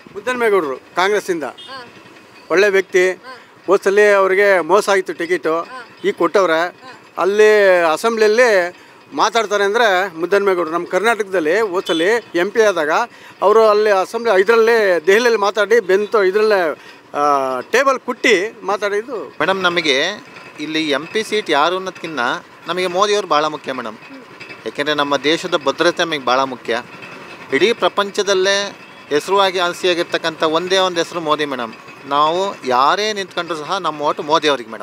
ಮುದ್ದನ್ಮೇಗೌಡರು ಕಾಂಗ್ರೆಸ್ಸಿಂದ ಒಳ್ಳೆ ವ್ಯಕ್ತಿ ಹೋದ್ಸಲಿ ಅವರಿಗೆ ಮೋಸ ಆಯಿತು ಟಿಕೆಟು ಈಗ ಕೊಟ್ಟವ್ರೆ ಅಲ್ಲಿ ಅಸೆಂಬ್ಲಿಯಲ್ಲಿ ಮಾತಾಡ್ತಾರೆ ಅಂದರೆ ಮುದ್ದನ್ಮೇಗೌಡರು ನಮ್ಮ ಕರ್ನಾಟಕದಲ್ಲಿ ಹೋದ್ಸಲಿ ಎಂ ಪಿ ಆದಾಗ ಅವರು ಅಲ್ಲಿ ಅಸೆಂಬ್ಲಿ ಇದರಲ್ಲಿ ದೆಹಲಿಯಲ್ಲಿ ಮಾತಾಡಿ ಬೆಂತು ಇದರಲ್ಲೇ ಟೇಬಲ್ ಕುಟ್ಟಿ ಮಾತಾಡಿದ್ದು ಮೇಡಮ್ ನಮಗೆ ಇಲ್ಲಿ ಎಂ ಪಿ ಸೀಟ್ ಯಾರು ಅನ್ನೋದಕ್ಕಿಂತ ನಮಗೆ ಮೋದಿಯವರು ಭಾಳ ಮುಖ್ಯ ಮೇಡಮ್ ಯಾಕೆಂದರೆ ನಮ್ಮ ದೇಶದ ಭದ್ರತೆ ನಮಗೆ ಭಾಳ ಮುಖ್ಯ ಇಡೀ ಪ್ರಪಂಚದಲ್ಲೇ ಹೆಸರುವಾಗಿ ಆಸಿಯಾಗಿರ್ತಕ್ಕಂಥ ಒಂದೇ ಒಂದು ಹೆಸರು ಮೋದಿ ಮೇಡಮ್ ನಾವು ಯಾರೇ ನಿಂತ್ಕೊಂಡ್ರು ಸಹ ನಮ್ಮ ಓಟು ಮೋದಿ ಅವ್ರಿಗೆ ಮೇಡಮ್